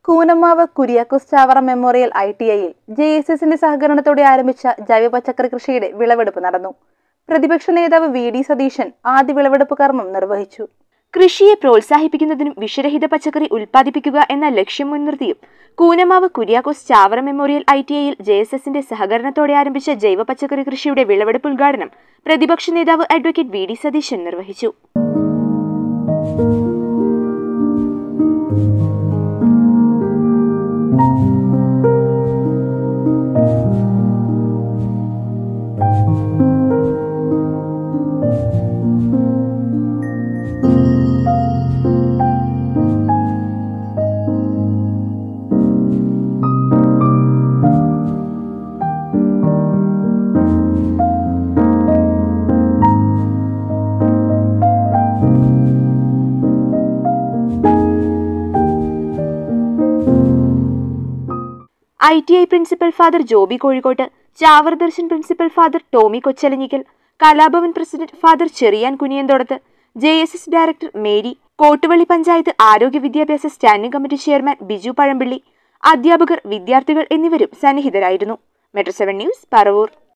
Koonammavu Kuriakose Chavara memorial I T ഐയിൽ J S എസിന്റെ സഹകരണത്തോടെ ആരംഭിച്ച ജൈവ പച്ചക്കറി കൃഷിയുടെ വിളവെടുപ്പ് നടന്നു പ്രതിപക്ഷ നേതാവ് വി ഡി സതീശൻ ആദ്യ വിളവെടുപ്പ് കർമ്മം നിർവഹിച്ചു കൃഷിയെ പ്രോത്സാഹിപ്പിക്കുന്നതിനും വിഷരഹിത പച്ചക്കറി ഉൽപ്പാദിപ്പിക്കുക എന്ന ലക്ഷ്യം മുൻനിർത്തിയും Koonammavu Kuriakose Chavara memorial I T ഐയിൽ ജെ എസ് എസിന്റെ സഹകരണത്തോടെ ആരംഭിച്ച ജൈവ പച്ചക്കറി കൃഷിയുടെ വിളവെടുപ്പ് ഉദ്ഘാടനം പ്രതിപക്ഷ നേതാവ് അഡ്വക്കേറ്റ് വി ഡി സതീശൻ നിർവഹിച്ചു I T I principal father Joby Kozhikott Chavara Darshan principal father Tomy Kochalanjikkal Kalabhavan president father Cherian Kuniyanthodath J S S director Mary Kottuvally panchayat ആരോഗ്യ വിദ്യാഭ്യാസ standing committee chairman Biju Pazhampilly അധ്യാപകർ വിദ്യാർത്ഥികൾ എന്നിവരും സന്നിഹിതരായിരുന്നു മെട്രോ സെവൻ ന്യൂസ് പറവൂർ